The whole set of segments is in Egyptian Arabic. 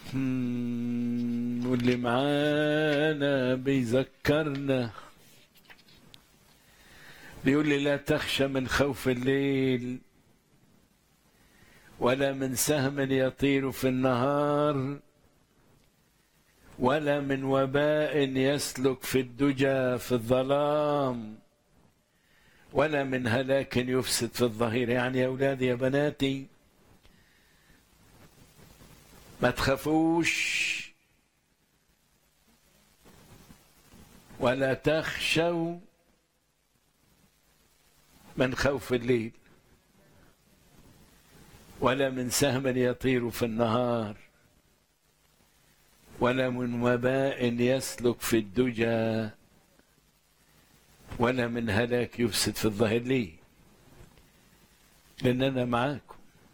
مم، واللي معانا بيذكرنا بيقول لي لا تخشى من خوف الليل ولا من سهم يطير في النهار ولا من وباء يسلك في الدجى في الظلام ولا من هلاك يفسد في الظهير يعني يا أولادي يا بناتي ما تخافوش ولا تخشوا من خوف الليل ولا من سهم يطير في النهار ولا من وباء يسلك في الدجى ولا من هلاك يفسد في الظهر ليه لأن أنا معاكم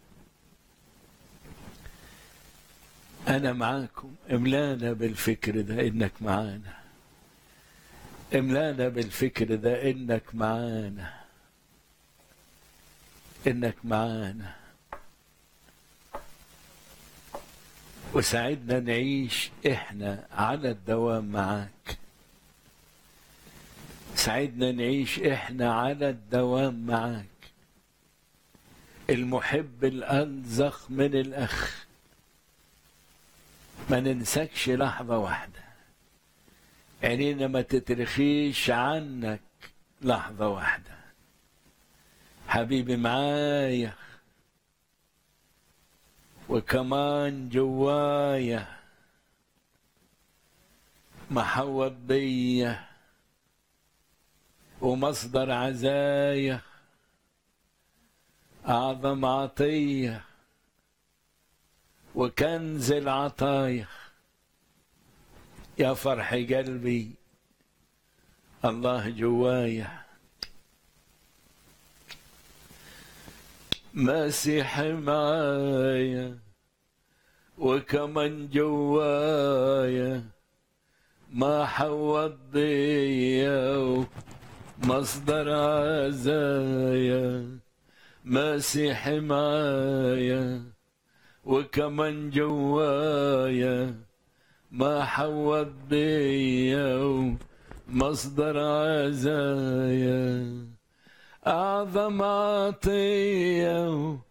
أنا معاكم املانا بالفكر ده إنك معانا املانا بالفكر ده إنك معانا إنك معانا وساعدنا نعيش إحنا على الدوام معاك ساعدنا نعيش إحنا على الدوام معاك المحب الألزخ من الأخ ما ننسكش لحظة واحدة عينينا ما تترخيش عنك لحظة واحدة حبيبي معايا وكمان جوايا محوط بيا ومصدر عزايا أعظم عطية وكنز العطايا يا فرح قلبي الله جوايا مسيح معايا وكمان جوايا ما حوض بيا مصدر عزايا مسيح معايا وكمان جوايا ما حوض بيا مصدر عزايا أعظم عطية